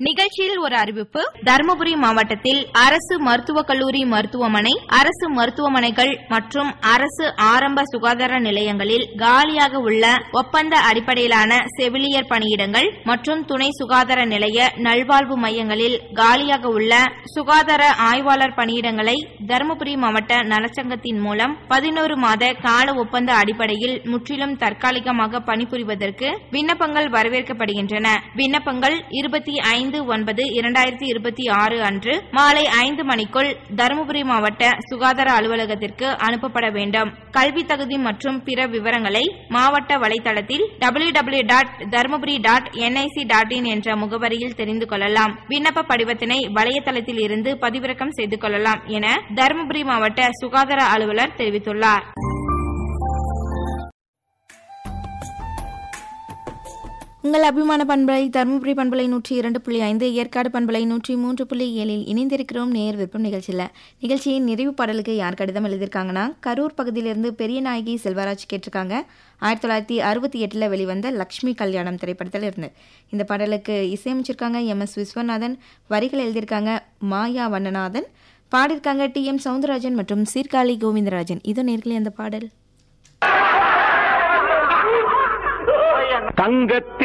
நிகழ்ச்சியில் ஒரு அறிவிப்பு தருமபுரி மாவட்டத்தில் அரசு மருத்துவக் கல்லூரி மருத்துவமனை அரசு மருத்துவமனைகள் மற்றும் அரசு ஆரம்ப சுகாதார நிலையங்களில் காலியாக உள்ள ஒப்பந்த அடிப்படையிலான செவிலியர் பணியிடங்கள் மற்றும் துணை சுகாதார நிலைய நல்வாழ்வு மையங்களில் காலியாக உள்ள சுகாதார ஆய்வாளர் பணியிடங்களை தருமபுரி மாவட்ட நலச்சங்கத்தின் மூலம் பதினோரு மாத கால ஒப்பந்த அடிப்படையில் முற்றிலும் தற்காலிகமாக பணிபுரிவதற்கு விண்ணப்பங்கள் வரவேற்கப்படுகின்றன விண்ணப்பங்கள் இருபத்தி ஐந்து ஒன்பது இரண்டாயிரத்தி இருபத்தி ஆறு அன்று மாலை ஐந்து மணிக்குள் தருமபுரி மாவட்ட சுகாதார அலுவலகத்திற்கு அனுப்பப்பட வேண்டும் கல்வி தகுதி மற்றும் பிற விவரங்களை மாவட்ட வலைதளத்தில் W W dot Dharmapuri dot NIC dot in என்ற முகவரியில் தெரிந்து கொள்ளலாம் விண்ணப்ப படிவத்தினை வலைத்தளத்தில் இருந்து பதிவிறக்கம் செய்து கொள்ளலாம் என தருமபுரி மாவட்ட சுகாதார அலுவலர் தெரிவித்துள்ளார் உங்கள் அபிமான பண்பலை தருமபுரி பண்பலை நூற்றி இரண்டு புள்ளி ஐந்து ஏற்காடு பண்பலை நூற்றி மூன்று புள்ளி ஏழில் இணைந்திருக்கிறோம் நேர் விருப்பம் நிகழ்ச்சியில் நிகழ்ச்சியின் நிறைவு பாடலுக்கு யார் கடிதம் எழுதியிருக்காங்கன்னா கரூர் பகுதியிலிருந்து பெரிய நாயகி செல்வராஜ் கேட்டிருக்காங்க ஆயிரத்தி தொள்ளாயிரத்தி அறுபத்தி எட்டில் வெளிவந்த லக்ஷ்மி கல்யாணம் திரைப்படத்தில் இருந்து இந்த பாடலுக்கு இசையமைச்சிருக்காங்க எம் எஸ் விஸ்வநாதன் வரிகள் எழுதியிருக்காங்க மாயா வண்ணநாதன் பாடியிருக்காங்க டி எம் சவுந்தரராஜன் மற்றும் சீர்காழி கோவிந்தராஜன் இது நேர்களே அந்த பாடல் தங்கத்தில்